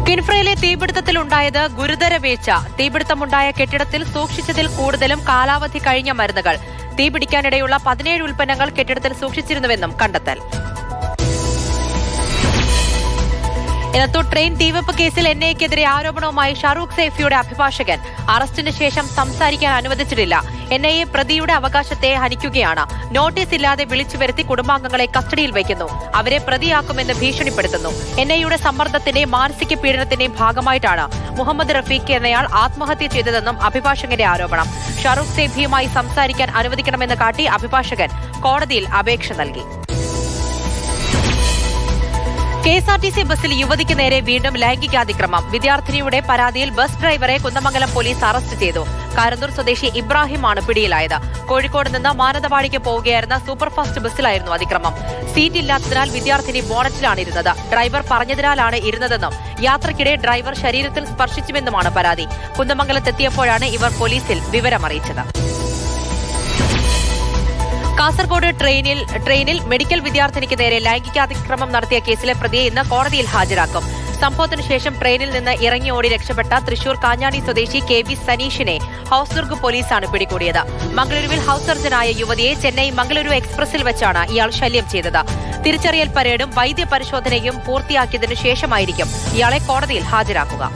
കിൻഫ്രയിലെ തീപിടുത്തത്തിലുണ്ടായത് ഗുരുതര വീഴ്ച തീപിടുത്തമുണ്ടായ കെട്ടിടത്തിൽ സൂക്ഷിച്ചതിൽ കൂടുതലും കാലാവധി കഴിഞ്ഞ മരുന്നുകൾ തീപിടിക്കാനിടയുള്ള പതിനേഴ് ഉൽപ്പന്നങ്ങൾ കെട്ടിടത്തിൽ സൂക്ഷിച്ചിരുന്നുവെന്നും കണ്ടെത്തൽ ഇന്നത്തു ട്രെയിൻ തീവെപ്പ് കേസിൽ എൻ ഐക്കെതിരെ ആരോപണവുമായി ഷാറൂഖ് സൈഫിയുടെ അഭിഭാഷകൻ അറസ്റ്റിന് ശേഷം സംസാരിക്കാൻ അനുവദിച്ചിട്ടില്ല എൻ ഐ എ പ്രതിയുടെ അവകാശത്തെ ഹനിക്കുകയാണ് നോട്ടീസ് ഇല്ലാതെ വിളിച്ചു വരുത്തി കുടുംബാംഗങ്ങളെ കസ്റ്റഡിയിൽ വയ്ക്കുന്നു അവരെ പ്രതിയാക്കുമെന്ന് ഭീഷണിപ്പെടുത്തുന്നു എൻ ഐയുടെ സമ്മർദ്ദത്തിന്റെയും മാനസിക പീഡനത്തിന്റെയും ഭാഗമായിട്ടാണ് മുഹമ്മദ് റഫീഖ് എന്നയാൾ ആത്മഹത്യ ചെയ്തതെന്നും അഭിഭാഷകന്റെ ആരോപണം ഷാറൂഖ് സൈഫിയുമായി സംസാരിക്കാൻ അനുവദിക്കണമെന്ന് കാട്ടി അഭിഭാഷകൻ കോടതിയിൽ അപേക്ഷ നൽകി K S R T C ബസ്സിൽ യുവതിക്ക് നേരെ വീണ്ടും ലൈംഗികാതിക്രമം വിദ്യാർത്ഥിനിയുടെ പരാതിയിൽ ബസ് ഡ്രൈവറെ കുന്നമംഗലം പോലീസ് അറസ്റ്റ് ചെയ്തു കാരന്തൂർ സ്വദേശി ഇബ്രാഹിമാണ് പിടിയിലായത് കോഴിക്കോട് നിന്ന് മാനന്തവാടിക്ക് പോവുകയായിരുന്ന സൂപ്പർഫാസ്റ്റ് ബസ്സിലായിരുന്നു അതിക്രമം സീറ്റ് ഇല്ലാത്തതിനാൽ വിദ്യാർത്ഥിനി ബോണറ്റിലാണ് ഇരുന്നത് ഡ്രൈവർ പറഞ്ഞതിനാലാണ് ഇരുന്നതെന്നും യാത്രക്കിടെ ഡ്രൈവർ ശരീരത്തിൽ സ്പർശിച്ചുവെന്നുമാണ് പരാതി കുന്നമംഗലത്തെത്തിയപ്പോഴാണ് ഇവർ പോലീസിൽ വിവരമറിയിച്ചത് കാസർഗോഡ് ട്രെയിനിൽ ട്രെയിനിൽ മെഡിക്കൽ വിദ്യാർത്ഥിനിക്ക് നേരെ ലൈംഗികാതിക്രമം നടത്തിയ കേസിലെ പ്രതിയെ ഇന്ന് കോടതിയിൽ ഹാജരാക്കും സംഭവത്തിനു ശേഷം ട്രെയിനിൽ നിന്ന് ഇറങ്ങി ഓടി രക്ഷപ്പെട്ട തൃശൂർ കാഞ്ഞാണി സ്വദേശി കെ വി സനീഷിനെ ഹൌസ് ദുർഗ് പോലീസാണ് പിടികൂടിയത് മംഗളൂരുവിൽ ഹൌസ് സർജനായ യുവതിയെ ചെന്നൈ മംഗളൂരു എക്സ്പ്രസിൽ വെച്ചാണ് ഇയാൾ ശല്യം ചെയ്തത് തിരിച്ചറിയൽ പരേഡും വൈദ്യപരിശോധനയും പൂർത്തിയാക്കിയതിനു ശേഷമായിരിക്കും ഇയാളെ കോടതിയിൽ ഹാജരാക്കുക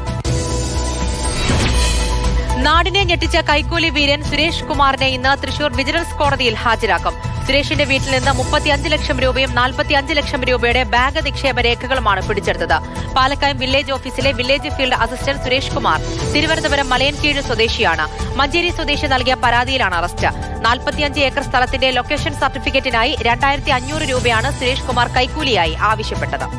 നാടിനെ ഞെട്ടിച്ച കൈക്കൂലി വീരൻ സുരേഷ് കുമാറിനെ ഇന്ന് തൃശൂർ വിജിലൻസ് കോടതിയിൽ ഹാജരാക്കും സുരേഷിന്റെ വീട്ടിൽ നിന്ന് മുപ്പത്തിയഞ്ച് ലക്ഷം രൂപയും നാൽപ്പത്തിയഞ്ച് ലക്ഷം രൂപയുടെ ബാങ്ക് നിക്ഷേപ രേഖകളുമാണ് പിടിച്ചെടുത്തത് പാലക്കായം വില്ലേജ് ഓഫീസിലെ village field assistant Suresh Kumar Thiruvananthapuram Malayinkeezhu സ്വദേശിയാണ് മഞ്ചേരി സ്വദേശി നൽകിയ പരാതിയിലാണ് അറസ്റ്റ് നാൽപ്പത്തിയഞ്ച് ഏക്കർ സ്ഥലത്തിന്റെ ലൊക്കേഷൻ സർട്ടിഫിക്കറ്റിനായി രണ്ടായിരത്തി അഞ്ഞൂറ് രൂപയാണ് സുരേഷ് കുമാർ കൈക്കൂലിയായി ആവശ്യപ്പെട്ടത്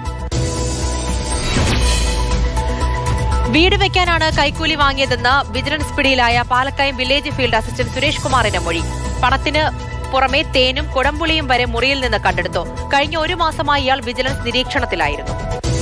വീട് വെക്കാനാണ് കൈക്കൂലി വാങ്ങിയതെന്ന് വിജിലൻസ് പിടിയിലായ Palakkayam village field assistant Suresh കുമാറിന്റെ മൊഴി പണത്തിന് പുറമെ തേനും കുടംപുളിയും വരെ മുറിയിൽ നിന്ന് കണ്ടെടുത്തു കഴിഞ്ഞ ഒരു മാസമായി ഇയാൾ വിജിലൻസ് നിരീക്ഷണത്തിലായിരുന്നു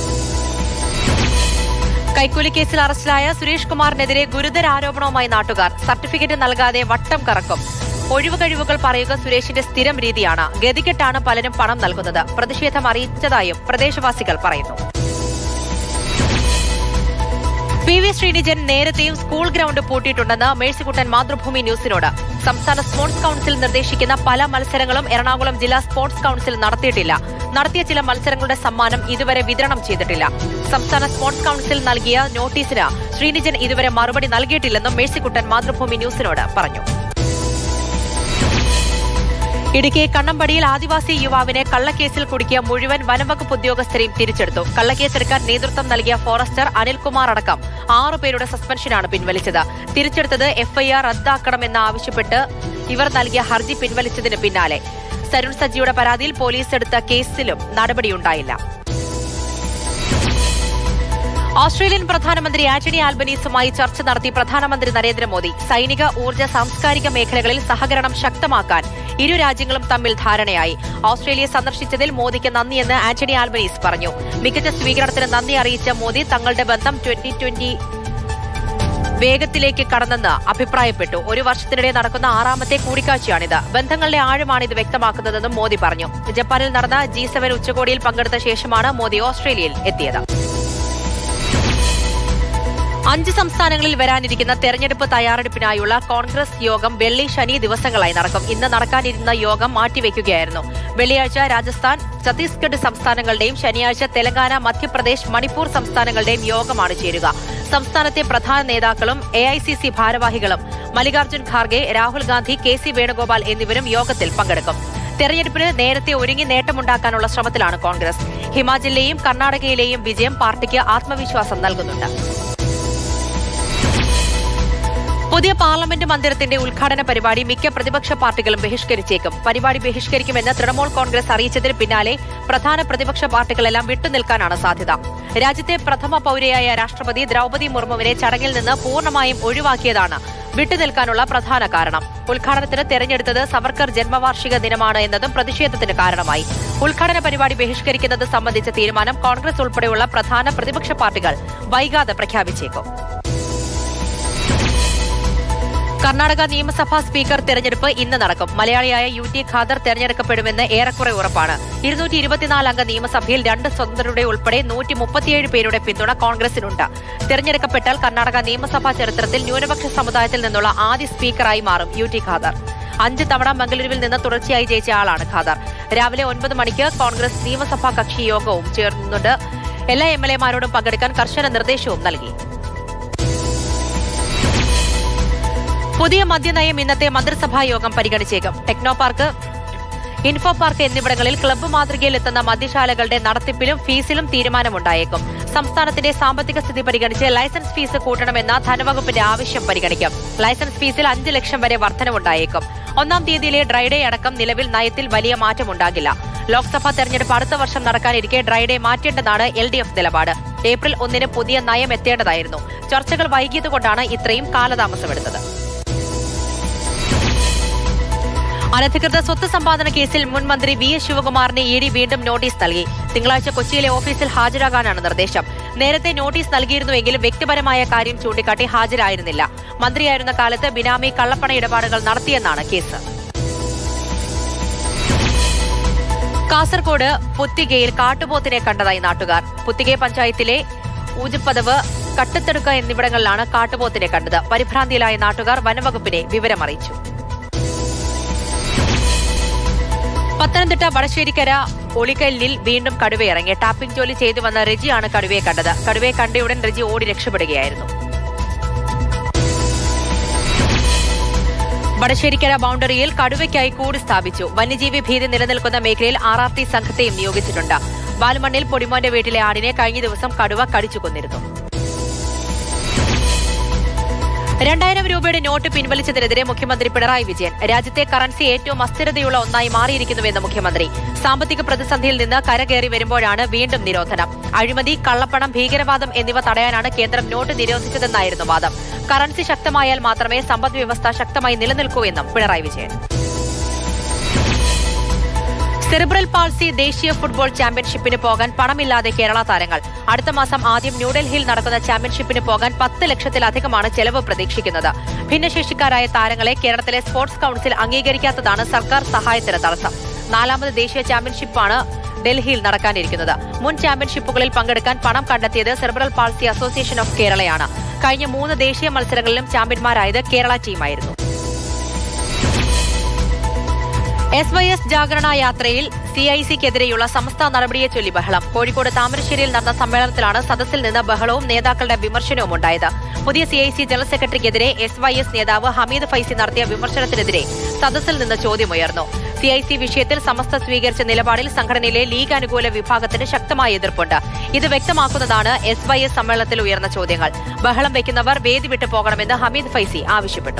കൈക്കൂലി കേസിൽ അറസ്റ്റിലായ സുരേഷ് കുമാറിനെതിരെ ഗുരുതര ആരോപണവുമായി നാട്ടുകാർ സർട്ടിഫിക്കറ്റ് നൽകാതെ വട്ടം കറക്കും ഒഴിവ് കഴിവുകൾ പറയുക സുരേഷിന്റെ സ്ഥിരം രീതിയാണ് ഗതികെട്ടാണ് പലരും പണം നൽകുന്നത് പ്രതിഷേധം അറിയിച്ചതായും പ്രദേശവാസികൾ പറയുന്നു പി വി ശ്രീനിജൻ നേരത്തെയും സ്കൂൾ ഗ്രൗണ്ട് പൂട്ടിയിട്ടുണ്ടെന്ന് മേഴ്സിക്കുട്ടൻ മാതൃഭൂമി ന്യൂസിനോട് സംസ്ഥാന സ്പോർട്സ് കൌൺസിൽ നിർദ്ദേശിക്കുന്ന പല മത്സരങ്ങളും എറണാകുളം ജില്ലാ സ്പോർട്സ് കൌൺസിൽ നടത്തിയിട്ടില്ല നടത്തിയ ചില മത്സരങ്ങളുടെ സമ്മാനം ഇതുവരെ വിതരണം ചെയ്തിട്ടില്ല സംസ്ഥാന സ്പോർട്സ് കൌൺസിൽ നൽകിയ നോട്ടീസിന് ശ്രീനിജൻ ഇതുവരെ മറുപടി നൽകിയിട്ടില്ലെന്നും മേഴ്സിക്കുട്ടൻ മാതൃഭൂമി ന്യൂസിനോട് പറഞ്ഞു ഇടുക്കി കണ്ണമ്പടിയിൽ ആദിവാസി യുവാവിനെ കള്ളക്കേസിൽ കുടുക്കിയ മുഴുവൻ വനംവകുപ്പ് ഉദ്യോഗസ്ഥരെയും തിരിച്ചെടുത്തു കള്ളക്കേസെടുക്കാൻ നേതൃത്വം നൽകിയ ഫോറസ്റ്റർ അനിൽകുമാർ അടക്കം ആറുപേരുടെ സസ്പെൻഷനാണ് പിൻവലിച്ചത് തിരിച്ചെടുത്തത് എഫ്ഐആർ റദ്ദാക്കണമെന്ന് ആവശ്യപ്പെട്ട് ഇവർ നൽകിയ ഹർജി പിൻവലിച്ചതിന് പിന്നാലെ സരുൺ സജിയുടെ പരാതിയിൽ പോലീസ് എടുത്ത കേസിലും നടപടിയുണ്ടായില്ല ഓസ്ട്രേലിയൻ പ്രധാനമന്ത്രി ആന്റണി ആൽബനീസുമായി ചർച്ച നടത്തി പ്രധാനമന്ത്രി നരേന്ദ്രമോദി സൈനിക ഊർജ്ജ സാംസ്കാരിക മേഖലകളിൽ സഹകരണം ശക്തമാക്കാൻ ഇരു രാജ്യങ്ങളും തമ്മിൽ ധാരണയായി ഓസ്ട്രേലിയ സന്ദർശിച്ചതിൽ മോദിക്ക് നന്ദിയെന്ന് ആന്റണി ആൽബനീസ് പറഞ്ഞു മികച്ച സ്വീകരണത്തിന് നന്ദി അറിയിച്ച മോദി തങ്ങളുടെ ബന്ധം ട്വന്റി ട്വന്റി വേഗത്തിലേക്ക് കടന്നെന്ന് അഭിപ്രായപ്പെട്ടു ഒരു വർഷത്തിനിടെ നടക്കുന്ന ആറാമത്തെ കൂടിക്കാഴ്ചയാണിത് ബന്ധങ്ങളുടെ ആഴമാണ് ഇത് വ്യക്തമാക്കുന്നതെന്നും മോദി പറഞ്ഞു ജപ്പാനിൽ നടന്ന ജി സെവൻ ഉച്ചകോടിയിൽ പങ്കെടുത്ത ശേഷമാണ് മോദി ഓസ്ട്രേലിയയിൽ എത്തിയത് അഞ്ച് സംസ്ഥാനങ്ങളിൽ വരാനിരിക്കുന്ന തെരഞ്ഞെടുപ്പ് തയ്യാറെടുപ്പിനായുള്ള കോൺഗ്രസ് യോഗം വെള്ളി ശനി ദിവസങ്ങളായി നടക്കും ഇന്ന് നടക്കാനിരുന്ന യോഗം മാറ്റിവെക്കുകയായിരുന്നു വെള്ളിയാഴ്ച രാജസ്ഥാൻ ഛത്തീസ്ഗഡ് സംസ്ഥാനങ്ങളുടെയും ശനിയാഴ്ച തെലങ്കാന മധ്യപ്രദേശ് മണിപ്പൂർ സംസ്ഥാനങ്ങളുടെയും യോഗമാണ് ചേരുക സംസ്ഥാനത്തെ പ്രധാന നേതാക്കളും എ ഐ സി സി ഭാരവാഹികളും മല്ലികാർജ്ജുൻ ഖാർഗെ രാഹുൽ ഗാന്ധി കെ സി വേണുഗോപാൽ എന്നിവരും യോഗത്തിൽ പങ്കെടുക്കും തെരഞ്ഞെടുപ്പിന് നേരത്തെ ഒരുങ്ങി നേട്ടമുണ്ടാക്കാനുള്ള ശ്രമത്തിലാണ് കോൺഗ്രസ് ഹിമാചലിലെയും കർണാടകയിലെയും വിജയം പാർട്ടിക്ക് ആത്മവിശ്വാസം നൽകുന്നുണ്ട് പുതിയ പാർലമെന്റ് മന്ദിരത്തിന്റെ ഉദ്ഘാടന പരിപാടി മിക്ക പ്രതിപക്ഷ പാർട്ടികളും ബഹിഷ്കരിച്ചേക്കും പരിപാടി ബഹിഷ്കരിക്കുമെന്ന് തൃണമൂൽ കോൺഗ്രസ് അറിയിച്ചതിന് പിന്നാലെ പ്രധാന പ്രതിപക്ഷ പാർട്ടികളെല്ലാം വിട്ടുനിൽക്കാനാണ് സാധ്യത രാജ്യത്തെ പ്രഥമ പൌരയായ രാഷ്ട്രപതി ദ്രൌപതി മുർമുവിനെ ചടങ്ങിൽ നിന്ന് പൂർണ്ണമായും ഒഴിവാക്കിയതാണ് വിട്ടുനിൽക്കാനുള്ള പ്രധാന കാരണം ഉദ്ഘാടനത്തിന് തെരഞ്ഞെടുത്തത് സവർക്കർ ജന്മവാർഷിക ദിനമാണ് എന്നതും പ്രതിഷേധത്തിന് കാരണമായി ഉദ്ഘാടന പരിപാടി ബഹിഷ്കരിക്കുന്നത് സംബന്ധിച്ച തീരുമാനം കോൺഗ്രസ് ഉൾപ്പെടെയുള്ള പ്രധാന പ്രതിപക്ഷ പാർട്ടികൾ വൈകാതെ പ്രഖ്യാപിച്ചേക്കും കർണാടക നിയമസഭാ സ്പീക്കർ തെരഞ്ഞെടുപ്പ് ഇന്ന് നടക്കും മലയാളിയായ യു ടി ഖാദർ തെരഞ്ഞെടുക്കപ്പെടുമെന്ന് ഏറെക്കുറെ ഉറപ്പാണ് ഇരുന്നൂറ്റി ഇരുപത്തിനാല് അംഗ നിയമസഭയിൽ രണ്ട് സ്വതന്ത്രരുടെ ഉൾപ്പെടെ നൂറ്റി മുപ്പത്തിയേഴ് പേരുടെ പിന്തുണ കോൺഗ്രസിനുണ്ട് തെരഞ്ഞെടുക്കപ്പെട്ടാൽ കർണാടക നിയമസഭാ ചരിത്രത്തിൽ ന്യൂനപക്ഷ സമുദായത്തിൽ നിന്നുള്ള ആദ്യ സ്പീക്കറായി മാറും യു ടി ഖാദർ അഞ്ച് തവണ മംഗളൂരുവിൽ നിന്ന് തുടർച്ചയായി ജയിച്ച ആളാണ് ഖാദർ രാവിലെ ഒൻപത് മണിക്ക് കോൺഗ്രസ് നിയമസഭാ കക്ഷി യോഗവും ചേർന്നുണ്ട് എല്ലാ എം എൽ എമാരോടും പങ്കെടുക്കാൻ കർശന നിർദ്ദേശവും നൽകി പുതിയ മദ്യനയം ഇന്നത്തെ മന്ത്രിസഭാ യോഗം പരിഗണിച്ചേക്കും ടെക്നോ പാർക്ക് ഇൻഫോ പാർക്ക് എന്നിവിടങ്ങളിൽ ക്ലബ്ബ് മാതൃകയിൽ എത്തുന്ന മദ്യശാലകളുടെ നടത്തിപ്പിലും ഫീസിലും തീരുമാനമുണ്ടായേക്കും സംസ്ഥാനത്തിന്റെ സാമ്പത്തിക സ്ഥിതി പരിഗണിച്ച് ലൈസൻസ് ഫീസ് കൂട്ടണമെന്ന ധനവകുപ്പിന്റെ ആവശ്യം പരിഗണിക്കും ലൈസൻസ് ഫീസിൽ അഞ്ച് ലക്ഷം വരെ വർധനവുണ്ടായേക്കും ഒന്നാം തീയതിയിലെ ഡ്രൈഡേ അടക്കം നിലവിൽ നയത്തിൽ വലിയ മാറ്റമുണ്ടാകില്ല ലോക്സഭാ തെരഞ്ഞെടുപ്പ് അടുത്ത വർഷം നടക്കാനിരിക്കെ ഡ്രൈഡേ മാറ്റേണ്ടതാണ് എൽ ഡി എഫ് നിലപാട് ഏപ്രിൽ ഒന്നിന് പുതിയ നയം എത്തേണ്ടതായിരുന്നു ചർച്ചകൾ വൈകിയതുകൊണ്ടാണ് ഇത്രയും കാലതാമസമെടുത്തത് അനധികൃത സ്വത്ത് സമ്പാദന കേസിൽ മുൻ മന്ത്രി വി എസ് ശിവകുമാറിന് ഇ ഡി വീണ്ടും നോട്ടീസ് നൽകി തിങ്കളാഴ്ച കൊച്ചിയിലെ ഓഫീസിൽ ഹാജരാകാനാണ് നിർദ്ദേശം നേരത്തെ നോട്ടീസ് നൽകിയിരുന്നുവെങ്കിലും വ്യക്തിപരമായ കാര്യം ചൂണ്ടിക്കാട്ടി ഹാജരായിരുന്നില്ല മന്ത്രിയായിരുന്ന കാലത്ത് ബിനാമി കള്ളപ്പണ ഇടപാടുകൾ നടത്തിയെന്നാണ് കേസ് കാസർകോട് പുത്തികയിൽ കാട്ടുപോത്തിനെ കണ്ടതായി നാട്ടുകാർ പുത്തികെ പഞ്ചായത്തിലെ ഊജപ്പതവ് കട്ടത്തെടുക്ക എന്നിവിടങ്ങളിലാണ് കാട്ടുപോത്തിനെ കണ്ടത് പരിഭ്രാന്തിയിലായ നാട്ടുകാർ വനംവകുപ്പിനെ വിവരമറിയിച്ചു പത്തനംതിട്ട വടശ്ശേരിക്കര ഒളിക്കല്ലിൽ വീണ്ടും കടുവയിറങ്ങി ടാപ്പിംഗ് ജോലി ചെയ്തു വന്ന റെജിയാണ് കടുവയെ കണ്ടത് കടുവയെ കണ്ടയുടൻ റെജി ഓടി രക്ഷപ്പെടുകയായിരുന്നു വടശ്ശേരിക്കര ബൌണ്ടറിയിൽ കടുവയ്ക്കായി കൂട് സ്ഥാപിച്ചു വന്യജീവി ഭീതി നിലനിൽക്കുന്ന മേഖലയിൽ ആർ ആർ ടി സംഘത്തെയും നിയോഗിച്ചിട്ടുണ്ട് ബാലുമണ്ണിൽ പൊടിമോന്റെ വീട്ടിലെ ആടിനെ കഴിഞ്ഞ ദിവസം കടുവ കടിച്ചു കൊന്നിരുന്നു രണ്ടായിരം രൂപയുടെ നോട്ട് പിൻവലിച്ചതിനെതിരെ മുഖ്യമന്ത്രി പിണറായി വിജയൻ രാജ്യത്തെ കറൻസി ഏറ്റവും അസ്ഥിരതയുള്ള ഒന്നായി മാറിയിരിക്കുന്നുവെന്ന് മുഖ്യമന്ത്രി സാമ്പത്തിക പ്രതിസന്ധിയിൽ നിന്ന് കരകയറി വരുമ്പോഴാണ് വീണ്ടും നിരോധനം അഴിമതി കള്ളപ്പണം ഭീകരവാദം എന്നിവ തടയാനാണ് കേന്ദ്രം നോട്ട് നിരോധിച്ചതെന്നായിരുന്നു വാദം കറൻസി ശക്തമായാൽ മാത്രമേ സമ്പദ് വ്യവസ്ഥ ശക്തമായി നിലനിൽക്കൂ എന്നും പിണറായി വിജയൻ സെറിബ്രൽ പാൾസി ദേശീയ ഫുട്ബോൾ ചാമ്പ്യൻഷിപ്പിന് പോകാൻ പണമില്ലാതെ കേരള താരങ്ങൾ അടുത്ത മാസം ആദ്യം ന്യൂഡൽഹിയിൽ നടക്കുന്ന ചാമ്പ്യൻഷിപ്പിന് പോകാൻ പത്ത് ലക്ഷത്തിലധികമാണ് ചെലവ് പ്രതീക്ഷിക്കുന്നത് ഭിന്നശേഷിക്കാരായ താരങ്ങളെ കേരളത്തിലെ സ്പോർട്സ് കൌൺസിൽ അംഗീകരിക്കാത്തതാണ് സർക്കാർ സഹായത്തിന് തടസ്സം നാലാമത് ദേശീയ ചാമ്പ്യൻഷിപ്പാണ് ഡൽഹിയിൽ നടക്കാനിരിക്കുന്നത് മുൻ ചാമ്പ്യൻഷിപ്പുകളിൽ പങ്കെടുക്കാൻ പണം കണ്ടെത്തിയത് സെറിബ്രൽ പാൾസി അസോസിയേഷൻ ഓഫ് കേരളയാണ് കഴിഞ്ഞ മൂന്ന് ദേശീയ മത്സരങ്ങളിലും ചാമ്പ്യന്മാരായത് കേരള ടീമായിരുന്നു എസ് വൈ എസ് ജാഗരണ യാത്രയിൽ സി ഐ സിക്കെതിരെയുള്ള സംസ്ഥാന നടപടിയെ ചൊല്ലി ബഹളം കോഴിക്കോട് താമരശ്ശേരിയിൽ നടന്ന സമ്മേളനത്തിലാണ് സദസ്സിൽ നിന്ന് ബഹളവും നേതാക്കളുടെ വിമർശനവും ഉണ്ടായത് പുതിയ സി ഐ സി ജനറൽ സെക്രട്ടറിക്കെതിരെ എസ് വൈ എസ് നേതാവ് ഹമീദ് ഫൈസി നടത്തിയ വിമർശനത്തിനെതിരെ സദസ്സിൽ നിന്ന് ചോദ്യമുയർന്നു സി ഐ സി വിഷയത്തിൽ സമസ്ത സ്വീകരിച്ച നിലപാടിൽ സംഘടനയിലെ ലീഗ് അനുകൂല വിഭാഗത്തിന് ശക്തമായ എതിർപ്പുണ്ട് ഇത് വ്യക്തമാക്കുന്നതാണ് എസ് വൈ എസ് സമ്മേളനത്തിൽ ഉയർന്ന ചോദ്യങ്ങൾ ബഹളം വയ്ക്കുന്നവർ വേദി വിട്ടു പോകണമെന്ന് ഹമീദ് ഫൈസി ആവശ്യപ്പെട്ടു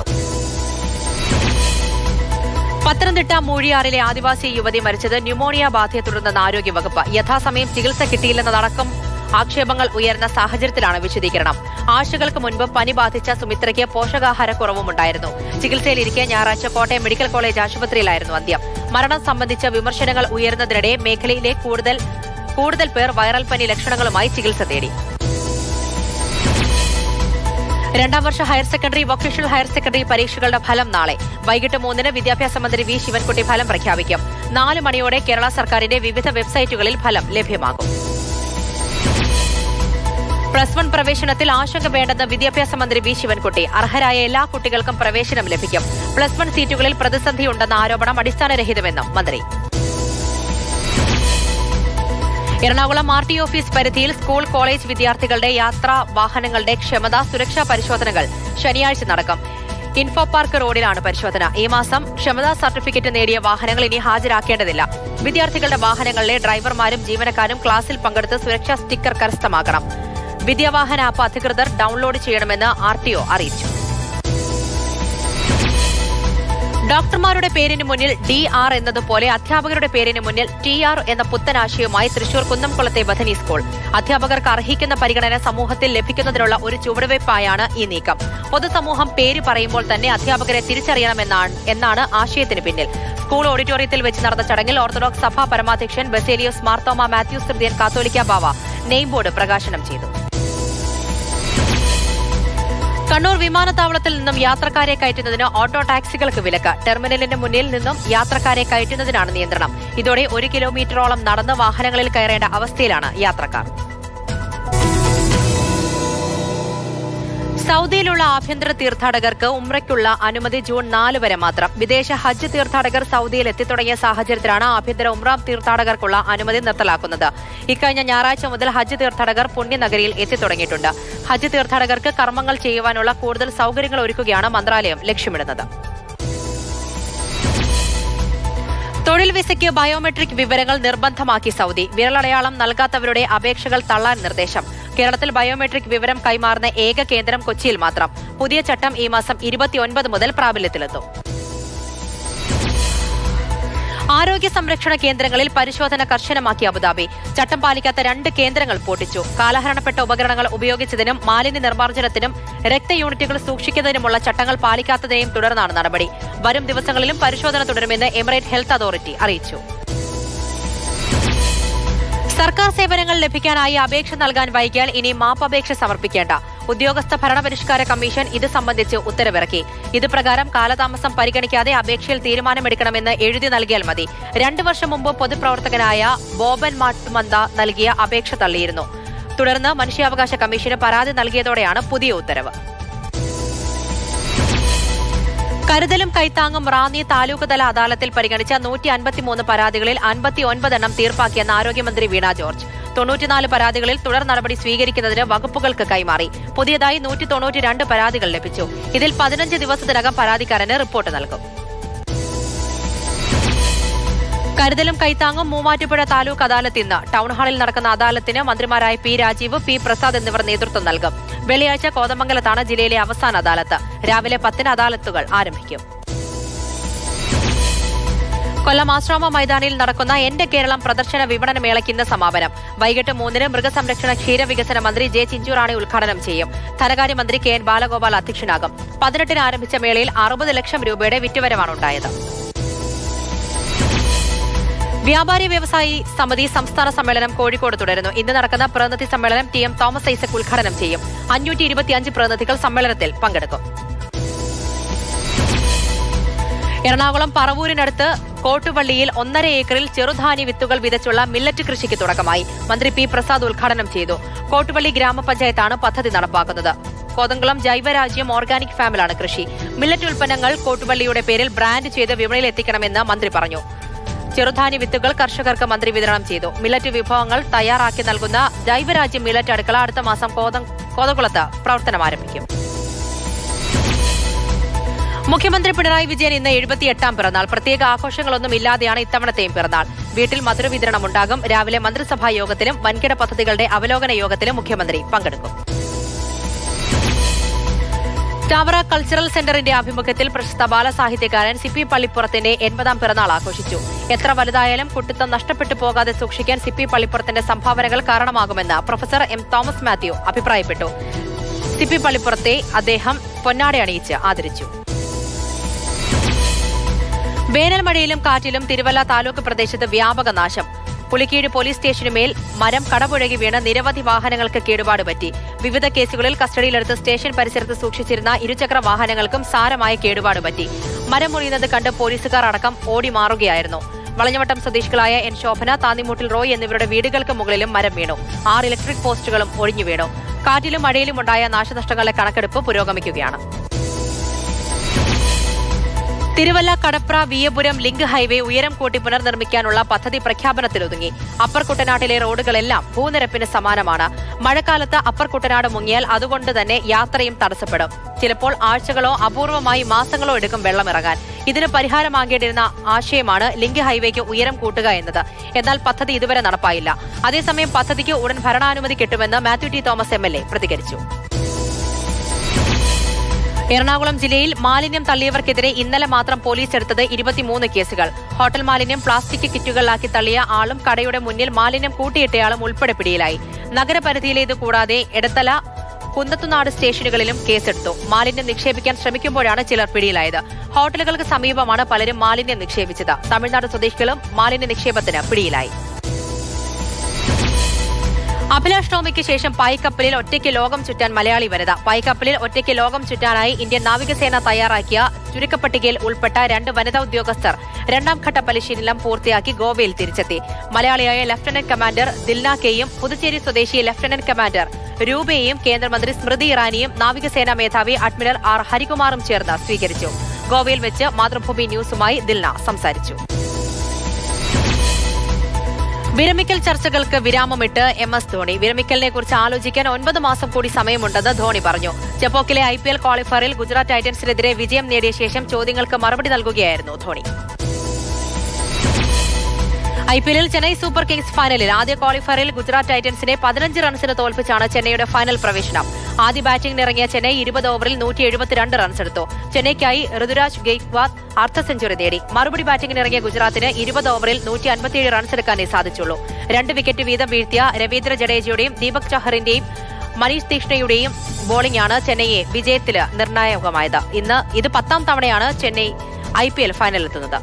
പത്തനംതിട്ട മൂഴിയാറിലെ ആദിവാസി യുവതി മരിച്ചത് ന്യൂമോണിയ ബാധയെ തുടർന്നെന്ന് ആരോഗ്യവകുപ്പ് യഥാസമയം ചികിത്സ കിട്ടിയില്ലെന്നതടക്കം ആക്ഷേപങ്ങൾ ഉയർന്ന സാഹചര്യത്തിലാണ് വിശദീകരണം ആഴ്ചകൾക്ക് മുൻപ് പനി ബാധിച്ച സുമിത്രയ്ക്ക് പോഷകാഹാരക്കുറവുമുണ്ടായിരുന്നു ചികിത്സയിലിരിക്കെ ഞായറാഴ്ച കോട്ടയം മെഡിക്കൽ കോളേജ് ആശുപത്രിയിലായിരുന്നു അന്ത്യം മരണം സംബന്ധിച്ച വിമർശനങ്ങൾ ഉയർന്നതിനിടെ മേഖലയിലെ കൂടുതൽ കൂടുതൽ പേർ വൈറൽ പനി ലക്ഷണങ്ങളുമായി ചികിത്സ തേടി രണ്ടാം വർഷ higher secondary vocational higher secondary പരീക്ഷകളുടെ ഫലം നാളെ വൈകിട്ട് മൂന്നിന് വിദ്യാഭ്യാസ മന്ത്രി വി ശിവൻകുട്ടി ഫലം പ്രഖ്യാപിക്കും നാല് മണിയോടെ കേരള സർക്കാരിന്റെ വിവിധ വെബ്സൈറ്റുകളിൽ ഫലം ലഭ്യമാകും പ്ലസ് വൺ പ്രവേശനത്തിൽ ആശങ്ക വേണ്ടെന്ന് വിദ്യാഭ്യാസ മന്ത്രി വി ശിവൻകുട്ടി അർഹരായ എല്ലാ കുട്ടികൾക്കും പ്രവേശനം ലഭിക്കും പ്ലസ് വൺ സീറ്റുകളിൽ പ്രതിസന്ധിയുണ്ടെന്ന ആരോപണം അടിസ്ഥാനരഹിതമെന്നും മന്ത്രി എറണാകുളം ആർ ടി ഓഫീസ് പരിധിയിൽ സ്കൂൾ കോളേജ് വിദ്യാർത്ഥികളുടെ യാത്രാ വാഹനങ്ങളുടെ ക്ഷമത സുരക്ഷാ പരിശോധനകൾ ശനിയാഴ്ച നടക്കും ഇൻഫോ പാർക്ക് റോഡിലാണ് പരിശോധന ഈ മാസം ക്ഷമതാ സർട്ടിഫിക്കറ്റ് നേടിയ വാഹനങ്ങൾ ഇനി ഹാജരാക്കേണ്ടതില്ല വിദ്യാർത്ഥികളുടെ വാഹനങ്ങളിലെ ഡ്രൈവർമാരും ജീവനക്കാരും ക്ലാസ്സിൽ പങ്കെടുത്ത് സുരക്ഷാ സ്റ്റിക്കർ കരസ്ഥമാക്കണം വിദ്യാവാഹന ആപ്പ് അധികൃതർ ഡൌൺലോഡ് ചെയ്യണമെന്ന് ആർ ടി ഒ അറിയിച്ചു ഡോക്ടർമാരുടെ പേരിന് മുന്നിൽ ഡി ആർ എന്നതുപോലെ അധ്യാപകരുടെ പേരിന് മുന്നിൽ ടി ആർ എന്ന പുത്തനാശയവുമായി തൃശൂർ കുന്നംകുളത്തെ ബഥനി സ്കൂൾ അധ്യാപകർക്ക് അർഹിക്കുന്ന പരിഗണന സമൂഹത്തിൽ ലഭിക്കുന്നതിനുള്ള ഒരു ചുവടുവയ്പായാണ് ഈ നീക്കം പൊതുസമൂഹം പേര് പറയുമ്പോൾ തന്നെ അധ്യാപകരെ തിരിച്ചറിയണമെന്നാണ് എന്നാണ് ആശയത്തിന് പിന്നിൽ സ്കൂൾ ഓഡിറ്റോറിയത്തിൽ വെച്ച് നടന്ന ചടങ്ങിൽ ഓർത്തഡോക്സ് സഭാ പരമാധ്യക്ഷൻ ബസേലിയോസ് മാർത്തോമ മാത്യൂസ് തൃതീയൻ കാത്തോലിക്ക ബാവ നെയിം ബോർഡ് പ്രകാശനം ചെയ്തു കണ്ണൂർ വിമാനത്താവളത്തിൽ നിന്നും യാത്രക്കാരെ കയറ്റുന്നതിന് ഓട്ടോ ടാക്സികൾക്ക് വിലക്ക് ടെർമിനലിന് മുന്നിൽ നിന്നും യാത്രക്കാരെ കയറ്റുന്നതിനാണ് നിയന്ത്രണം ഇതോടെ ഒരു കിലോമീറ്ററോളം നടന്ന് വാഹനങ്ങളിൽ കയറേണ്ട അവസ്ഥയിലാണ് യാത്രക്കാർ സൗദിയിലുള്ള ആഭ്യന്തര തീർത്ഥാടകർക്ക് ഉംറയ്ക്കുള്ള അനുമതി ജൂൺ നാല് വരെ മാത്രം വിദേശ ഹജ്ജ് തീർത്ഥാടകർ സൗദിയിൽ എത്തിത്തുടങ്ങിയ സാഹചര്യത്തിലാണ് ആഭ്യന്തര ഉംറ തീർത്ഥാടകർക്കുള്ള അനുമതി നിർത്തലാക്കുന്നത് ഇക്കഴിഞ്ഞ ഞായറാഴ്ച മുതൽ ഹജ്ജ് തീർത്ഥാടകർ പുണ്യനഗരിയിൽ എത്തിത്തുടങ്ങിയിട്ടുണ്ട് ഹജ്ജ് തീർത്ഥാടകർക്ക് കർമ്മങ്ങൾ ചെയ്യുവാനുള്ള കൂടുതൽ സൗകര്യങ്ങൾ ഒരുക്കുകയാണ് മന്ത്രാലയം ലക്ഷ്യമിടുന്നത് തൊഴിൽ വിസയ്ക്ക് ബയോമെട്രിക് വിവരങ്ങൾ നിർബന്ധമാക്കി സൗദി വിരലടയാളം നൽകാത്തവരുടെ അപേക്ഷകൾ തള്ളാൻ നിർദ്ദേശം കേരളത്തിൽ ബയോമെട്രിക് വിവരം കൈമാറുന്ന ഏക കേന്ദ്രം കൊച്ചിയിൽ മാത്രം പുതിയ ചട്ടം ഈ മാസം ഇരുപത്തിയൊൻപത് മുതൽ പ്രാബല്യത്തിലെത്തും ആരോഗ്യ സംരക്ഷണ കേന്ദ്രങ്ങളിൽ പരിശോധന കർശനമാക്കി അബുദാബി ചട്ടം പാലിക്കാത്ത രണ്ട് കേന്ദ്രങ്ങൾ പൂട്ടിച്ചു കാലഹരണപ്പെട്ട ഉപകരണങ്ങൾ ഉപയോഗിച്ചതിനും മാലിന്യ നിർമ്മാർജ്ജനത്തിനും രക്തയൂണിറ്റുകൾ സൂക്ഷിക്കുന്നതിനുമുള്ള ചട്ടങ്ങൾ പാലിക്കാത്തതിനെയും തുടർന്നാണ് നടപടി വരും ദിവസങ്ങളിലും പരിശോധന തുടരുമെന്ന് എമിറേറ്റ് ഹെൽത്ത് അതോറിറ്റി അറിയിച്ചു സർക്കാർ സേവനങ്ങൾ ലഭിക്കാനായി അപേക്ഷ നൽകാൻ വൈകിയാൽ ഇനി മാപ്പപേക്ഷ സമർപ്പിക്കേണ്ട ഉദ്യോഗസ്ഥ ഭരണപരിഷ്കാര കമ്മീഷൻ ഇത് സംബന്ധിച്ച് ഉത്തരവിറക്കി ഇത് പ്രകാരം കാലതാമസം പരിഗണിക്കാതെ അപേക്ഷയിൽ തീരുമാനമെടുക്കണമെന്ന് എഴുതി നൽകിയാൽ മതി രണ്ടു വർഷം മുമ്പ് പൊതുപ്രവർത്തകനായ ബോബൻ മാട്ടുമന്ത നൽകിയ അപേക്ഷ തള്ളിയിരുന്നു തുടർന്ന് മനുഷ്യാവകാശ കമ്മീഷന് പരാതി നൽകിയതോടെയാണ് പുതിയ ഉത്തരവ് കരുതലും കൈത്താങ്ങും റാന്നി താലൂക്ക് തല അദാലത്തിൽ പരിഗണിച്ച നൂറ്റി അൻപത്തിമൂന്ന് പരാതികളിൽ അൻപത്തിയൊൻപതെണ്ണം തീർപ്പാക്കിയെന്ന് ആരോഗ്യമന്ത്രി വീണ ജോർജ് തൊണ്ണൂറ്റിനാല് പരാതികളിൽ തുടർ നടപടി സ്വീകരിക്കുന്നതിന് വകുപ്പുകൾക്ക് കൈമാറി പുതിയതായി നൂറ്റി തൊണ്ണൂറ്റിരണ്ട് പരാതികൾ ലഭിച്ചു ഇതിൽ പതിനഞ്ച് ദിവസത്തിനകം പരാതിക്കാരന് റിപ്പോർട്ട് നൽകും കരുതലും കൈത്താങ്ങും മൂവാറ്റുപുഴ താലൂക്ക് അദാലത്ത് ഇന്ന് ടൗൺഹാളിൽ നടക്കുന്ന അദാലത്തിന് മന്ത്രിമാരായ പി രാജീവ് പി പ്രസാദ് എന്നിവർ നേതൃത്വം നൽകും വെള്ളിയാഴ്ച കോതമംഗലത്താണ് ജില്ലയിലെ അവസാന അദാലത്ത് രാവിലെ പത്തിന് അദാലത്തുകൾ ആരംഭിക്കും കൊല്ലം ആശ്രാമ മൈതാനിയിൽ നടക്കുന്ന എന്റെ കേരളം പ്രദർശന വിപണന മേളയ്ക്ക് ഇന്ന് സമാപനം വൈകിട്ട് മൂന്നിന് മൃഗസംരക്ഷണ ക്ഷീരവികസന മന്ത്രി ജെ ചിഞ്ചുറാണി ഉദ്ഘാടനം ചെയ്യും ധനകാര്യമന്ത്രി കെ എൻ ബാലഗോപാൽ അധ്യക്ഷനാകും പതിനെട്ടിന് ആരംഭിച്ച മേളയിൽ അറുപത് ലക്ഷം രൂപയുടെ വിറ്റുവരവാണ് ഉണ്ടായത് വ്യാപാരി വ്യവസായി സമിതി സംസ്ഥാന സമ്മേളനം കോഴിക്കോട് തുടരുന്നു ഇന്ന് നടക്കുന്ന പ്രതിനിധി സമ്മേളനം ടി എം തോമസ് ഐസക് ഉദ്ഘാടനം ചെയ്യും അഞ്ഞൂറ്റി ഇരുപത്തിയഞ്ച് പ്രതിനിധികൾ സമ്മേളനത്തിൽ പങ്കെടുക്കും എറണാകുളം പറവൂരിനടുത്ത് കോട്ടുപള്ളിയിൽ ഒന്നര ഏക്കറിൽ ചെറുധാന്യ വിത്തുകൾ വിതച്ചുള്ള മില്ലറ്റ് കൃഷിക്ക് തുടക്കമായി മന്ത്രി പി പ്രസാദ് ഉദ്ഘാടനം ചെയ്തു കോട്ടുപള്ളി ഗ്രാമപഞ്ചായത്താണ് പദ്ധതി നടപ്പാക്കുന്നത് കോതംകുളം ജൈവരാജ്യം ഓർഗാനിക് ഫാമിലാണ് കൃഷി മില്ലറ്റ് ഉൽപ്പന്നങ്ങൾ കോട്ടുപള്ളിയുടെ പേരിൽ ബ്രാൻഡ് ചെയ്ത് വിപണിയിൽ എത്തിക്കണമെന്ന് മന്ത്രി പറഞ്ഞു ചെറുധാന്യ വിത്തുകൾ കർഷകർക്ക് മന്ത്രി വിതരണം ചെയ്തു മില്ലറ്റ് വിഭവങ്ങൾ തയ്യാറാക്കി നൽകുന്ന ജൈവരാജ്യം മില്ലറ്റ് അടുക്കള അടുത്ത മാസം കോതം- കോതകുളത്ത് പ്രവർത്തനം ആരംഭിക്കും മുഖ്യമന്ത്രി പിണറായി വിജയൻ ഇന്ന് എഴുപത്തിയെട്ടാം പിറന്നാൾ പ്രത്യേക ആഘോഷങ്ങളൊന്നും ഇല്ലാതെയാണ് ഇത്തവണത്തെയും പിറന്നാൾ വീട്ടിൽ മധുര വിതരണം ഉണ്ടാകും രാവിലെ മന്ത്രിസഭാ യോഗത്തിലും വൻകിട പദ്ധതികളുടെ അവലോകന യോഗത്തിലും മുഖ്യമന്ത്രി പങ്കെടുക്കും ചാവറ കൾച്ചറൽ സെന്ററിന്റെ ആഭിമുഖ്യത്തിൽ പ്രശസ്ത ബാലസാഹിത്യകാരൻ സിപ്പി പള്ളിപ്പുറത്തിന്റെ എൺപതാം പിറന്നാൾ ആഘോഷിച്ചു എത്ര വലുതായാലും കുട്ടിത്തം നഷ്ടപ്പെട്ടു പോകാതെ സൂക്ഷിക്കാൻ സിപ്പി പള്ളിപ്പുറത്തിന്റെ സംഭാവനകൾ കാരണമാകുമെന്ന് പ്രൊഫസർ എം തോമസ് മാത്യു അഭിപ്രായപ്പെട്ടു സിപ്പി പള്ളിപ്പുറത്തെ അദ്ദേഹം പൊന്നാട അണിയിച്ച് ആദരിച്ചു വേനൽ മഴയിലും കാറ്റിലും തിരുവല്ല താലൂക്ക് പ്രദേശത്ത് വ്യാപക നാശം പുലിക്കീഴ് പോലീസ് സ്റ്റേഷനുമേൽ മരം കടപുഴകി വീണ് നിരവധി വാഹനങ്ങൾക്ക് കേടുപാട് പറ്റി വിവിധ കേസുകളിൽ കസ്റ്റഡിയിലെടുത്ത് സ്റ്റേഷൻ പരിസരത്ത് സൂക്ഷിച്ചിരുന്ന ഇരുചക്ര വാഹനങ്ങൾക്കും സാരമായ കേടുപാട് പറ്റി മരം മുറിയുന്നത് കണ്ട് പോലീസുകാർ അടക്കം ഓടി മാറുകയായിരുന്നു വളഞ്ഞവട്ടം സ്വദേശികളായ എൻ ശോഭന താന്നിമൂട്ടിൽ റോയ് എന്നിവരുടെ വീടുകൾക്ക് മുകളിലും മരം വീണു ആറ് ഇലക്ട്രിക് പോസ്റ്റുകളും ഒഴിഞ്ഞു വീണു കാറ്റിലും മഴയിലും ഉണ്ടായ നാശനഷ്ടങ്ങളുടെ കണക്കെടുപ്പ് പുരോഗമിക്കുകയാണ് തിരുവല്ല കടപ്ര വിയപുരം ലിങ്ക് ഹൈവേ ഉയരം കൂട്ടി പുനർനിർമ്മിക്കാനുള്ള പദ്ധതി പ്രഖ്യാപനത്തിലൊതുങ്ങി അപ്പർ കുട്ടനാട്ടിലെ റോഡുകളെല്ലാം ഭൂനിരപ്പിന് സമാനമാണ് മഴക്കാലത്ത് അപ്പർ കുട്ടനാട് മുങ്ങിയാൽ അതുകൊണ്ട് തന്നെ യാത്രയും തടസ്സപ്പെടും ചിലപ്പോൾ ആഴ്ചകളോ അപൂർവമായി മാസങ്ങളോ എടുക്കും വെള്ളമിറങ്ങാൻ ഇതിന് പരിഹാരമാകേണ്ടിരുന്ന ആശയമാണ് ലിങ്ക് ഹൈവേക്ക് ഉയരം കൂട്ടുക എന്നത് എന്നാൽ പദ്ധതി ഇതുവരെ നടപ്പായില്ല അതേസമയം പദ്ധതിക്ക് ഉടൻ ഭരണാനുമതി കിട്ടുമെന്ന് Mathew T Thomas M L A പ്രതികരിച്ചു എറണാകുളം ജില്ലയിൽ മാലിന്യം തള്ളിയവർക്കെതിരെ ഇന്നലെ മാത്രം പോലീസ് എടുത്തത് ഇരുപത്തിമൂന്ന് കേസുകൾ ഹോട്ടൽ മാലിന്യം പ്ലാസ്റ്റിക് കിറ്റുകളിലാക്കി തള്ളിയ ആളും കടയുടെ മുന്നിൽ മാലിന്യം കൂട്ടിയിട്ടയാളും ഉൾപ്പെടെ പിടിയിലായി നഗരപരിധിയിലെ ഇത് കൂടാതെ എടത്തല കുന്നത്തുനാട് സ്റ്റേഷനുകളിലും കേസെടുത്തു മാലിന്യം നിക്ഷേപിക്കാൻ ശ്രമിക്കുമ്പോഴാണ് ചിലർ പിടിയിലായത് ഹോട്ടലുകൾക്ക് സമീപമാണ് പലരും മാലിന്യം നിക്ഷേപിച്ചത് തമിഴ്നാട് സ്വദേശികളും മാലിന്യ നിക്ഷേപത്തിന് പിടിയിലായി അഭിലാഷ് ടോമിക്ക് ശേഷം പായ്ക്കപ്പലിൽ ഒറ്റയ്ക്ക് ലോകം ചുറ്റാൻ മലയാളി വനിത പായ്ക്കപ്പലിൽ ഒറ്റയ്ക്ക് ലോകം ചുറ്റാനായി ഇന്ത്യൻ നാവികസേന തയ്യാറാക്കിയ ചുരുക്കപ്പട്ടികയിൽ ഉൾപ്പെട്ട രണ്ട് വനിതാ ഉദ്യോഗസ്ഥർ രണ്ടാം ഘട്ട പരിശീലനം പൂർത്തിയാക്കി ഗോവയിൽ തിരിച്ചെത്തി മലയാളിയായ ലഫ്റ്റനന്റ് കമാൻഡർ ദിൽന കെയും പുതുച്ചേരി സ്വദേശി ലഫ്റ്റനന്റ് കമാൻഡർ രൂപയെയും കേന്ദ്രമന്ത്രി സ്മൃതി ഇറാനിയും നാവികസേനാ മേധാവി അഡ്മിറൽ ആർ ഹരികുമാറും ചേർന്ന് സ്വീകരിച്ചു ഗോവയിൽ വെച്ച് മാതൃഭൂമി ന്യൂസുമായി ദിൽന സംസാരിച്ചു വിരമിക്കൽ ചർച്ചകൾക്ക് വിരാമമിട്ട് എം എസ് ധോണി വിരമിക്കലിനെ കുറിച്ച് ആലോചിക്കാൻ ഒൻപത് മാസം കൂടി സമയമുണ്ടെന്ന് ധോണി പറഞ്ഞു ചെപ്പോക്കിലെ ഐ പി എൽ ക്വാളിഫയറിൽ ഗുജറാത്ത് ടൈറ്റൻസിനെതിരെ വിജയം നേടിയ ശേഷം ചോദ്യങ്ങൾക്ക് മറുപടി നൽകുകയായിരുന്നു ധോണി ഐ പി എല്ലിൽ ചെന്നൈ സൂപ്പർ കിങ്സ് ഫൈനലിൽ ആദ്യ ക്വാളിഫയറിൽ ഗുജറാത്ത് ടൈറ്റൻസിനെ പതിനഞ്ച് റൺസിന് തോൽപ്പിച്ചാണ് ചെന്നൈയുടെ ഫൈനൽ പ്രവേശനം ആദ്യ ബാറ്റിംഗിനിറങ്ങിയ ചെന്നൈ ഇരുപത് ഓവറിൽ നൂറ്റി എഴുപത്തിരണ്ട് റൺസ് എടുത്തു ചെന്നൈക്കായി ഋതുരാജ് ഗെയ്ക്വാദ് അർദ്ധ സെഞ്ചുറി നേടി മറുപടി ബാറ്റിംഗിനിറങ്ങിയ ഗുജറാത്തിന് ഇരുപത് ഓവറിൽ നൂറ്റി അൻപത്തിയേഴ് റൺസ് എടുക്കാനേ സാധിച്ചുള്ളൂ രണ്ട് വിക്കറ്റ് വീതം വീഴ്ത്തിയ രവീന്ദ്ര ജഡേജയുടെയും ദീപക് ചഹറിന്റെയും മനീഷ് തീക്ഷ്ണയുടെയും ബോളിംഗാണ് ചെന്നൈയെ വിജയത്തിൽ നിർണായകമായത് ഇന്ന് ഇത് പത്താം തവണയാണ് ചെന്നൈ ഐ പി എൽ ഫൈനലിലെത്തുന്നത്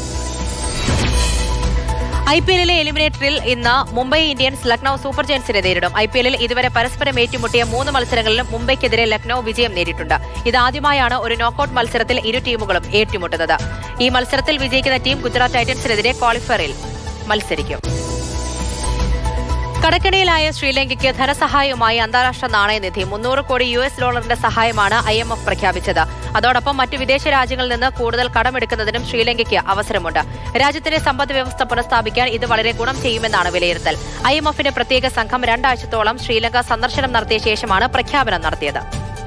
ഐ പി എല്ലിലെ എലിമിനേറ്ററിൽ ഇന്ന് മുംബൈ ഇന്ത്യൻസ് ലക്നൌ സൂപ്പർ ജയൻസിനെ നേരിടും ഐ പി എല്ലിൽ ഇതുവരെ പരസ്പരം ഏറ്റുമുട്ടിയ മൂന്ന് മത്സരങ്ങളിലും മുംബൈക്കെതിരെ ലക്നൌ വിജയം നേരിട്ടുണ്ട് ഇതാദ്യമായാണ് ഒരു നോക്കൌട്ട് മത്സരത്തിൽ ഇരു ടീമുകളും ഏറ്റുമുട്ടുന്നത് ഈ മത്സരത്തിൽ വിജയിക്കുന്ന ടീം ഗുജറാത്ത് ടൈറ്റൻസിനെതിരെ ക്വാളിഫയറിൽ മത്സരിക്കും കടക്കണിയിലായ ശ്രീലങ്കയ്ക്ക് ധനസഹായവുമായി അന്താരാഷ്ട്ര നാണയനിധി മുന്നൂറ് കോടി യു എസ് ഡോളറിന്റെ സഹായമാണ് ഐ എം എഫ് പ്രഖ്യാപിച്ചത് അതോടൊപ്പം മറ്റു വിദേശ രാജ്യങ്ങളിൽ നിന്ന് കൂടുതൽ കടമെടുക്കുന്നതിനും ശ്രീലങ്കയ്ക്ക് അവസരമുണ്ട് രാജ്യത്തിന്റെ സമ്പദ് വ്യവസ്ഥ പുനഃസ്ഥാപിക്കാൻ ഇത് വളരെ ഗുണം ചെയ്യുമെന്നാണ് വിലയിരുത്തൽ ഐ എം എഫിന്റെ പ്രത്യേക സംഘം രണ്ടാഴ്ചത്തോളം ശ്രീലങ്ക സന്ദർശനം നടത്തിയ ശേഷമാണ് പ്രഖ്യാപനം നടത്തിയത്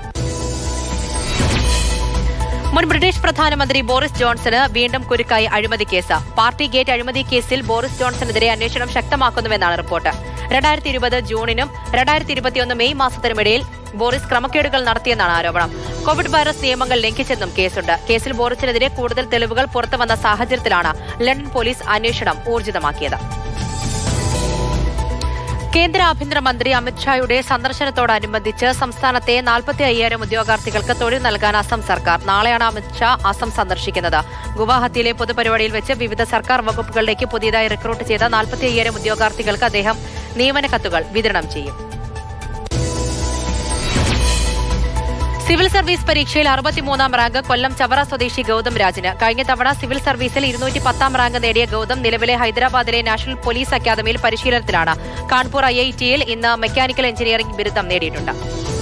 മുൻ ബ്രിട്ടീഷ് പ്രധാനമന്ത്രി ബോറിസ് ജോൺസണ് വീണ്ടും കുരുക്കായി അഴിമതി കേസ് പാർട്ടി ഗേറ്റ് അഴിമതി കേസിൽ ബോറിസ് ജോൺസണെതിരെ അന്വേഷണം ശക്തമാക്കുന്നുവെന്നാണ് റിപ്പോർട്ട് രണ്ടായിരത്തി ഇരുപത് ജൂണിനും രണ്ടായിരത്തി ഇരുപത്തിയൊന്ന് മെയ് മാസത്തിനുമിടയിൽ ബോറിസ് ക്രമക്കേടുകൾ നടത്തിയെന്നാണ് ആരോപണം കോവിഡ് വൈറസ് നിയമങ്ങൾ ലംഘിച്ചെന്നും കേസുണ്ട് കേസിൽ ബോറിസിനെതിരെ കൂടുതൽ തെളിവുകൾ പുറത്തുവന്ന സാഹചര്യത്തിലാണ് ലണ്ടൻ പോലീസ് അന്വേഷണം ഊർജിതമാക്കിയത് കേന്ദ്ര ആഭ്യന്തരമന്ത്രി അമിത്ഷായുടെ സന്ദർശനത്തോടനുബന്ധിച്ച് സംസ്ഥാനത്തെ നാൽപ്പത്തി അയ്യായിരം ഉദ്യോഗാർത്ഥികൾക്ക് തൊഴിൽ നൽകാൻ അസം സർക്കാർ നാളെയാണ് അമിത്ഷാ അസം സന്ദർശിക്കുന്നത് ഗുവാഹത്തിയിലെ പൊതുപരിപാടിയിൽ വെച്ച് വിവിധ സർക്കാർ വകുപ്പുകളിലേക്ക് പുതിയതായി റിക്രൂട്ട് ചെയ്ത നാൽപ്പത്തി അയ്യായിരം ഉദ്യോഗാർത്ഥികൾക്ക് അദ്ദേഹം നിയമന കത്തുകൾ വിതരണം ചെയ്യും സിവിൽ സർവീസ് പരീക്ഷയിൽ അറുപത്തിമൂന്നാം റാങ്ക് കൊല്ലം ചവറ സ്വദേശി ഗൌതം രാജിന് കഴിഞ്ഞ തവണ സിവിൽ സർവീസിൽ ഇരുന്നൂറ്റി പത്താം റാങ്ക് നേടിയ ഗൌതം നിലവിലെ ഹൈദരാബാദിലെ നാഷണൽ പോലീസ് അക്കാദമിയിൽ പരിശീലനത്തിലാണ് കാൺപൂർ ഐ ഐ ടിയിൽ ഇന്ന് മെക്കാനിക്കൽ എഞ്ചിനീയറിംഗ് ബിരുദം നേടിയിട്ടുണ്ട്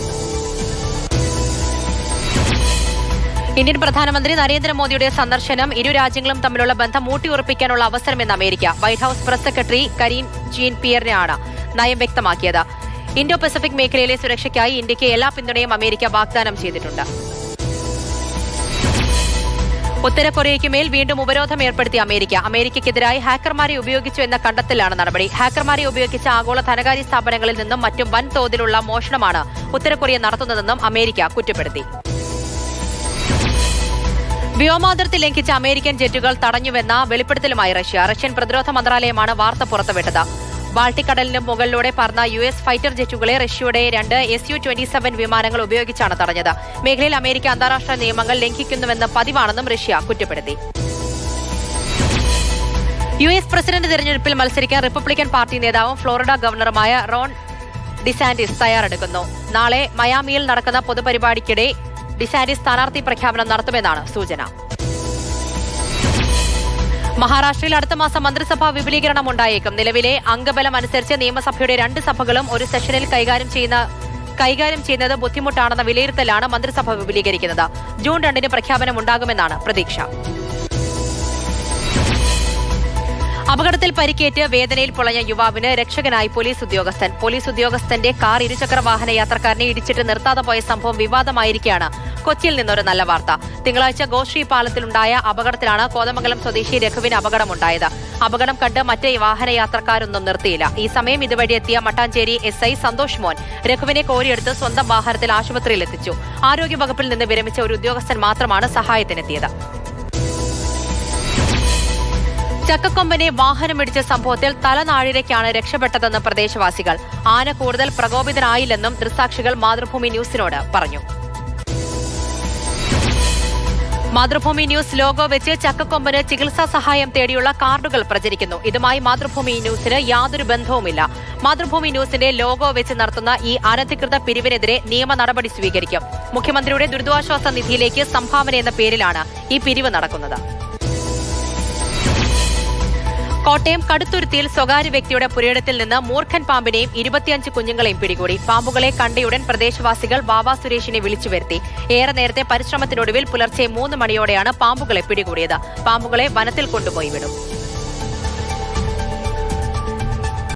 ഇന്ത്യൻ പ്രധാനമന്ത്രി നരേന്ദ്രമോദിയുടെ സന്ദർശനം ഇരു രാജ്യങ്ങളും തമ്മിലുള്ള ബന്ധം ഊട്ടിയുറപ്പിക്കാനുള്ള അവസരമെന്ന് America White House press secretary Karine Jean പിയറിനാണ് നയം വ്യക്തമാക്കിയത് ഇൻഡോ പസഫിക് മേഖലയിലെ സുരക്ഷയ്ക്കായി ഇന്ത്യയ്ക്ക് എല്ലാ പിന്തുണയും അമേരിക്ക വാഗ്ദാനം ചെയ്തിട്ടുണ്ട് ഉത്തര കൊറിയയ്ക്ക് മേൽ വീണ്ടും ഉപരോധം ഏർപ്പെടുത്തിയ അമേരിക്ക അമേരിക്കയ്ക്കെതിരായി ഹാക്കർമാരെ ഉപയോഗിച്ചു എന്ന കണ്ടെത്തലാണ് നടപടി ഹാക്കർമാരെ ഉപയോഗിച്ച ആഗോള ധനകാര്യ സ്ഥാപനങ്ങളിൽ നിന്നും മറ്റും വൻതോതിലുള്ള മോഷണമാണ് ഉത്തര കൊറിയ നടത്തുന്നതെന്നും അമേരിക്ക കുറ്റപ്പെടുത്തി വ്യോമാതിർത്തി ലംഘിച്ച അമേരിക്കൻ ജെറ്റുകൾ തടഞ്ഞുവെന്ന വെളിപ്പെടുത്തലുമായി റഷ്യ റഷ്യൻ പ്രതിരോധ മന്ത്രാലയമാണ് വാർത്ത പുറത്തുവിട്ടത് ബാൾട്ടിക് കടലിന് മുകളിലൂടെ പറന്ന യു എസ് ഫൈറ്റർ ജെറ്റുകളെ റഷ്യയുടെ രണ്ട് എസ് യു ട്വന്റി സെവൻ വിമാനങ്ങൾ ഉപയോഗിച്ചാണ് തടഞ്ഞത് മേഖലയിൽ അമേരിക്ക അന്താരാഷ്ട്ര നിയമങ്ങൾ ലംഘിക്കുന്നുവെന്ന് പതിവാണെന്നും റഷ്യ കുറ്റപ്പെടുത്തി യു എസ് പ്രസിഡന്റ് തെരഞ്ഞെടുപ്പിൽ മത്സരിക്കാൻ റിപ്പബ്ലിക്കൻ പാർട്ടി നേതാവും ഫ്ലോറിഡ ഗവർണറുമായ റോൺ ഡിസാന്റിസ് തയ്യാറെടുക്കുന്നു നാളെ മയാമിയിൽ നടക്കുന്ന പൊതുപരിപാടിക്കിടെ ഡിസാന്റിസ് സ്ഥാനാർത്ഥി പ്രഖ്യാപനം നടത്തുമെന്നാണ് സൂചന മഹാരാഷ്ട്രയിൽ അടുത്ത മാസം മന്ത്രിസഭാ വിപുലീകരണം ഉണ്ടായേക്കും നിലവിലെ അംഗബലം അനുസരിച്ച് നിയമസഭയുടെ രണ്ട് സഭകളും ഒരു സെഷനിൽ കൈകാര്യം ചെയ്യുന്ന കൈകാര്യം ചെയ്യുന്നത് ബുദ്ധിമുട്ടാണെന്ന വിലയിരുത്തലാണ് മന്ത്രിസഭ വിപുലീകരിക്കുന്നത് ജൂൺ രണ്ടിന് പ്രഖ്യാപനം ഉണ്ടാകുമെന്നാണ് പ്രതീക്ഷ അപകടത്തിൽ പരിക്കേറ്റ് വേദനയിൽ പൊളഞ്ഞ യുവാവിന് രക്ഷകനായി പോലീസ് ഉദ്യോഗസ്ഥൻ പോലീസ് ഉദ്യോഗസ്ഥന്റെ കാർ ഇരുചക്ര വാഹന യാത്രക്കാരനെ ഇടിച്ചിട്ട് നിർത്താതെ പോയ സംഭവം വിവാദമായിരിക്കെയാണ് കൊച്ചിയിൽ നിന്നൊരു നല്ല വാർത്ത തിങ്കളാഴ്ച ഗോശ്രീ പാലത്തിലുണ്ടായ അപകടത്തിലാണ് കോതമംഗലം സ്വദേശി രഘുവിന് അപകടമുണ്ടായത് അപകടം കണ്ട് മറ്റ് വാഹനയാത്രക്കാരൊന്നും നിർത്തിയില്ല ഈ സമയം ഇതുവഴി എത്തിയ മട്ടാഞ്ചേരി എസ് ഐ സന്തോഷ് മോൻ രഘുവിനെ കോരിയെടുത്ത് സ്വന്തം വാഹനത്തിൽ ആശുപത്രിയിൽ എത്തിച്ചു ആരോഗ്യവകുപ്പിൽ നിന്ന് വിരമിച്ച ഒരു ഉദ്യോഗസ്ഥൻ മാത്രമാണ് സഹായത്തിനെത്തിയത് ചക്കക്കൊമ്പനെ വാഹനമിടിച്ച സംഭവത്തിൽ തലനാഴിരയ്ക്കാണ് രക്ഷപ്പെട്ടതെന്ന് പ്രദേശവാസികൾ ആന കൂടുതൽ പ്രകോപിതനായില്ലെന്നും ദൃക്സാക്ഷികൾ മാതൃഭൂമി ന്യൂസിനോട് പറഞ്ഞു മാതൃഭൂമി ന്യൂസ് ലോഗോ വെച്ച് ചക്കക്കൊമ്പന് ചികിത്സാ സഹായം തേടിയുള്ള കാർഡുകൾ പ്രചരിക്കുന്നു ഇതുമായി മാതൃഭൂമി ന്യൂസിന് യാതൊരു ബന്ധവുമില്ല മാതൃഭൂമി ന്യൂസിന്റെ ലോഗോ വെച്ച് നടത്തുന്ന ഈ അനധികൃത പിരിവിനെതിരെ നിയമ നടപടി സ്വീകരിക്കും മുഖ്യമന്ത്രിയുടെ ദുരിതാശ്വാസ നിധിയിലേക്ക് സംഭാവന എന്ന പേരിലാണ് ഈ പിരിവ് നടക്കുന്നത് കോട്ടയം കടുത്തുരുത്തിയിൽ സ്വകാര്യ വ്യക്തിയുടെ പുരയിടത്തിൽ നിന്ന് മൂർഖൻ പാമ്പിനെയും ഇരുപത്തിയഞ്ച് കുഞ്ഞുങ്ങളെയും പിടികൂടി പാമ്പുകളെ കണ്ടയുടൻ പ്രദേശവാസികൾ ബാബ സുരേഷിനെ വിളിച്ചു വരുത്തി ഏറെ നേരത്തെ പരിശ്രമത്തിനൊടുവിൽ പുലർച്ചെ മൂന്ന് മണിയോടെയാണ് പാമ്പുകളെ പിടികൂടിയത് പാമ്പുകളെ വനത്തിൽ കൊണ്ടുപോയി വിടും